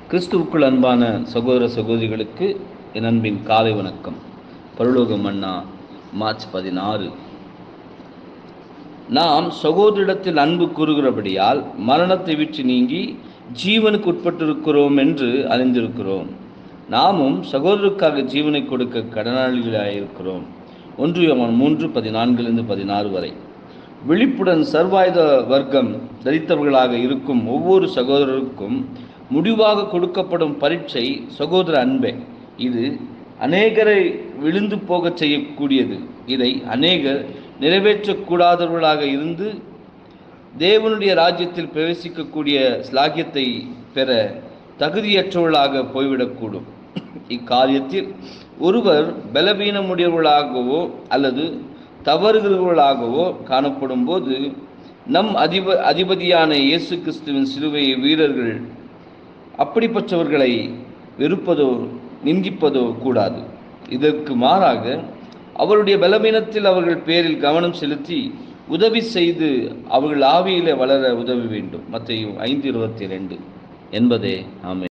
கிறிஸ்துவுக்குள் அன்பான சகோதர சகோதரிகளுக்கு என் அன்பின் காலை வணக்கம் பரலோக மன்னா மார்ச் பதினாறு நாம் சகோதரிடத்தில் அன்பு கூறுகிறபடியால் மரணத்தை விட்டு நீங்கி ஜீவனுக்கு உட்பட்டிருக்கிறோம் என்று அறிந்திருக்கிறோம் நாமும் சகோதரருக்காக ஜீவனை கொடுக்க கடனாளிகளாயிருக்கிறோம் ஒன்று யோவான் மூன்று பதினான்கிலிருந்து பதினாறு வரை விழிப்புடன் சர்வாயுத வர்க்கம் தரித்தவர்களாக இருக்கும் ஒவ்வொரு சகோதரருக்கும் முடிவாக கொடுக்கப்படும் பரீட்சை சகோதர அன்பே இது அநேகரை விழுந்து போகச் செய்யக்கூடியது இதை அநேகர் நிறைவேற்றக்கூடாதவர்களாக இருந்து தேவனுடைய ராஜ்யத்தில் பிரவேசிக்கக்கூடிய ஸ்லாகியத்தை பெற தகுதியற்றவர்களாக போய்விடக்கூடும் இக்காரியத்தில் ஒருவர் பலவீனமுடையவர்களாகவோ அல்லது தவறுகிறவர்களாகவோ காணப்படும் போது நம் அதிப அதிபதியான இயேசு கிறிஸ்துவின் சிலுவை வீரர்கள் அப்படிப்பட்டவர்களை வெறுப்பதோ நிந்திப்பதோ கூடாது இதற்கு மாறாக அவருடைய பலவீனத்தில் அவர்கள் பேரில் கவனம் செலுத்தி உதவி செய்து அவர்கள் ஆவியிலே வளர உதவி வேண்டும் மற்ற ஐந்து இருபத்தி ரெண்டு என்பதே ஆமை